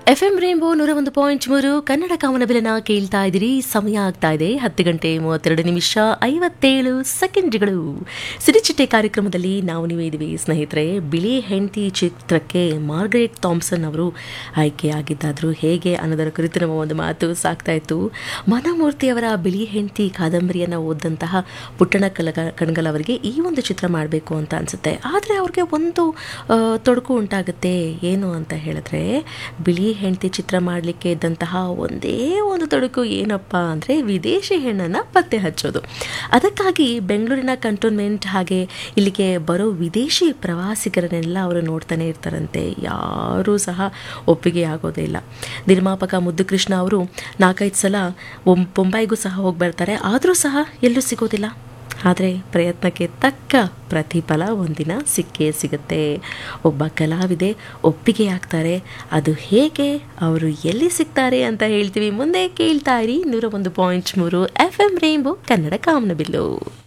F M rainbow ನೂರ ಒಂದು point ಮೂರು ಕನ್ನಡ ಕಾಮನಬಿಲನ ಕೇಳ್ತಾ ಇದ್ದೀರಿ ಸಮಯ ಆಗ್ತಾ ಇದೆ ಹತ್ತು ಗಂಟೆ ಮೂವತ್ತೆರಡು ನಿಮಿಷ ಐವತ್ತೇಳು ಸೆಕೆಂಡ್ಗಳು ಸಿರಿಚಿಟ್ಟೆ ಕಾರ್ಯಕ್ರಮದಲ್ಲಿ ನಾವು ನೀವು ಇದ್ದೀವಿ ಸ್ನೇಹಿತರೆ ಬಿಳಿ ಹೆಂಡತಿ ಚಿತ್ರಕ್ಕೆ ಮಾರ್ಗರೇಟ್ ಥಾಮ್ಸನ್ ಅವರು ಆಯ್ಕೆಯಾಗಿದ್ದಾದ್ರು ಹೇಗೆ ಅನ್ನೋದರ ಕುರಿತು ನಮ್ಮ ಒಂದು ಮಾತು ಸಾಕ್ತಾ ಇತ್ತು ಮನಮೂರ್ತಿಯವರ ಬಿಳಿ ಹೆಂಡತಿ ಕಾದಂಬರಿಯನ್ನು ಓದಂತಹ ಪುಟ್ಟಣ ಕಲಗ ಕಣ್ಗಲ್ ಅವರಿಗೆ ಈ ಒಂದು ಚಿತ್ರ ಮಾಡಬೇಕು ಅಂತ ಅನಿಸುತ್ತೆ ಆದರೆ ಅವ್ರಿಗೆ ಒಂದು ಆ, ತೊಡಕು ಉಂಟಾಗುತ್ತೆ ಏನು ಅಂತ ಹೇಳಿದ್ರೆ ಬಿಳಿ ಹೆಂಡತಿ ಚಿತ್ರ ಮಾಡಲಿಕ್ಕೆ ಇದ್ದಂತಹ ಒಂದೇ ಒಂದು ತೊಡಕು ಏನಪ್ಪ ಅಂದರೆ ವಿದೇಶಿ ಹೆಣ್ಣನ್ನು ಪತ್ತೆ ಹಚ್ಚೋದು ಅದಕ್ಕಾಗಿ ಬೆಂಗಳೂರಿನ ಕಂಟೋನ್ಮೆಂಟ್ ಹಾಗೆ ಇಲ್ಲಿಗೆ ಬರೋ ವಿದೇಶಿ ಪ್ರವಾಸಿಗರನ್ನೆಲ್ಲ ಅವರು ನೋಡ್ತಾನೆ ಇರ್ತಾರಂತೆ ಯಾರೂ ಸಹ ಒಪ್ಪಿಗೆ ಆಗೋದೇ ಇಲ್ಲ ನಿರ್ಮಾಪಕ ಮುದ್ದು ಕೃಷ್ಣ ಅವರು ನಾಲ್ಕೈದು ಸಲ ಒಂ- ಬೊಂಬಾಯಿಗೂ ಸಹ ಹೋಗಿ ಬರ್ತಾರೆ ಆದರೂ ಸಹ ಎಲ್ಲೂ ಸಿಗೋದಿಲ್ಲ ಆದರೆ ಪ್ರಯತ್ನಕ್ಕೆ ತಕ್ಕ ಪ್ರತಿಫಲ ಒಂದಿನ ಸಿಕ್ಕೇ ಸಿಗುತ್ತೆ ಒಬ್ಬ ಕಲಾವಿದೆ ಒಪ್ಪಿಗೆ ಆಗ್ತಾರೆ ಅದು ಹೇಗೆ ಅವರು ಎಲ್ಲಿ ಸಿಗ್ತಾರೆ ಅಂತ ಹೇಳ್ತೀವಿ ಮುಂದೆ ಕೇಳ್ತಾ ಇರಿ ನೂರ ಒಂದು ಪಾಯಿಂಟ್ ಮೂರು ಎಫ್ ಎಂ ರೇಂಬೋ ಕನ್ನಡ ಕಾಮನಬಿಲ್ಲು